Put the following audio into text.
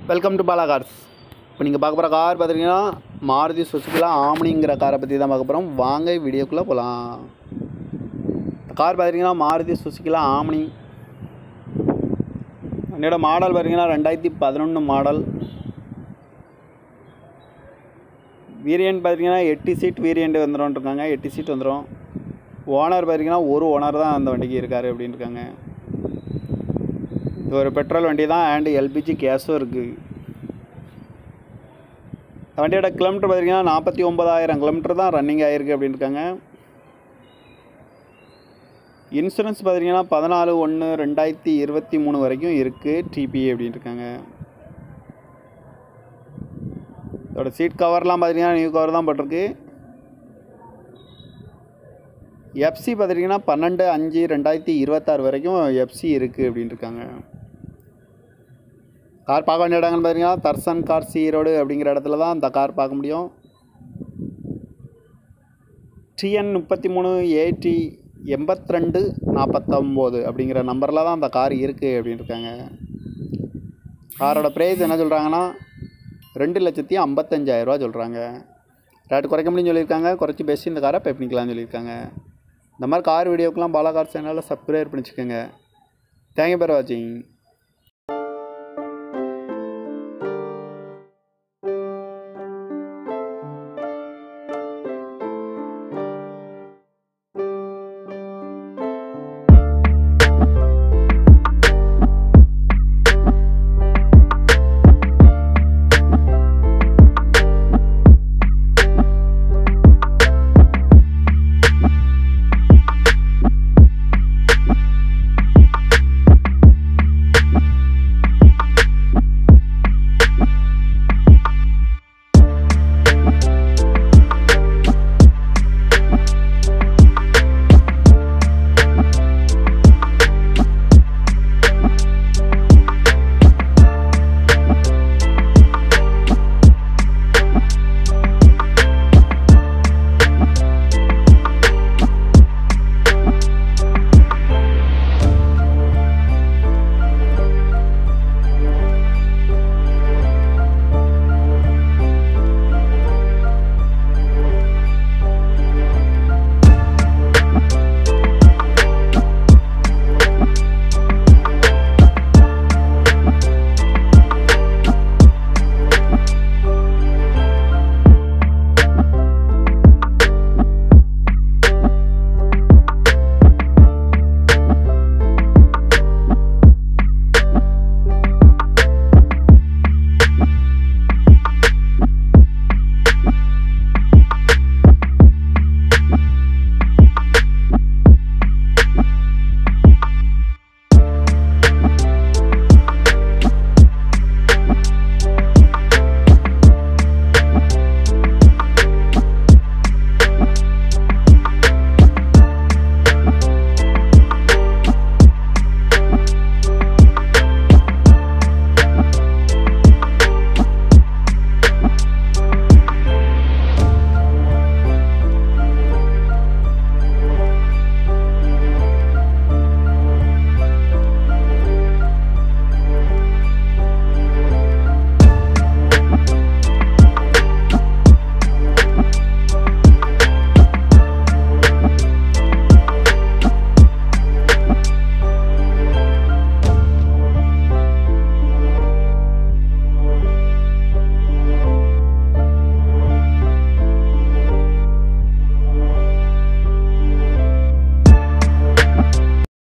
welcome to Bala cars இப்போ நீங்கள் பார்க்க போகிற கார் பார்த்தீங்கன்னா மாருதி சுசுக்கிலாம் ஆம்னிங்கிற காரை பற்றி தான் பார்க்க போகிறோம் வாங்க வீடியோக்குள்ளே போகலாம் கார் பார்த்தீங்கன்னா மாருதி சுசுக்கிலாம் ஆம்னி என்னோட மாடல் பார்த்தீங்கன்னா ரெண்டாயிரத்தி பதினொன்று மாடல் வேரியண்ட் பார்த்தீங்கன்னா எட்டு சீட் வேரியண்ட் வந்துடும் இருக்காங்க எட்டு சீட் வந்துடும் ஓனர் பார்த்தீங்கன்னா ஒரு ஓனர் தான் அந்த வண்டிக்கு இருக்கார் அப்படின்னு இருக்காங்க இது ஒரு பெட்ரோல் வண்டி தான் அண்டு எல்பிஜி கேஸும் இருக்குது வண்டியோட கிலோமீட்டர் பார்த்தீங்கன்னா நாற்பத்தி ஒம்பதாயிரம் கிலோமீட்டர் தான் ரன்னிங் ஆகிருக்கு அப்படின்னு இருக்காங்க இன்சூரன்ஸ் பார்த்தீங்கன்னா பதினாலு ஒன்று ரெண்டாயிரத்தி இருபத்தி மூணு வரைக்கும் இருக்குது டிபி அப்படின்னு இருக்காங்க இதோட சீட் கவர்லாம் பார்த்தீங்கன்னா நியூ கவர் தான் போட்டிருக்கு எஃப்சி பார்த்துட்டிங்கன்னா பன்னெண்டு அஞ்சு ரெண்டாயிரத்தி இருபத்தாறு வரைக்கும் எஃப்சி இருக்குது அப்படின்னு இருக்காங்க கார் பார்க்க வேண்டிய இடங்கள்னு பார்த்தீங்கன்னா தர்சன் கார் ஈரோடு அப்படிங்கிற இடத்துல தான் அந்த கார் பார்க்க முடியும் டிஎன் முப்பத்தி மூணு ஏடி எண்பத்தி ரெண்டு நாற்பத்தொம்போது அப்படிங்கிற நம்பரில் தான் அந்த கார் இருக்குது அப்படின்னு இருக்காங்க காரோட ப்ரைஸ் என்ன சொல்கிறாங்கன்னா ரெண்டு லட்சத்தி ஐம்பத்தஞ்சாயிரரூவா சொல்கிறாங்க ரேட்டு குறைக்க முடியும்னு சொல்லியிருக்காங்க குறைச்சி பேசி இந்த காரை பே பண்ணிக்கலாம்னு சொல்லியிருக்காங்க இந்த மாதிரி கார் வீடியோக்கெலாம் பாலா கார் சேனலில் சப்ஸ்கிரைப் பண்ணி வச்சுக்கோங்க தேங்க்யூ பேர் வாட்சிங்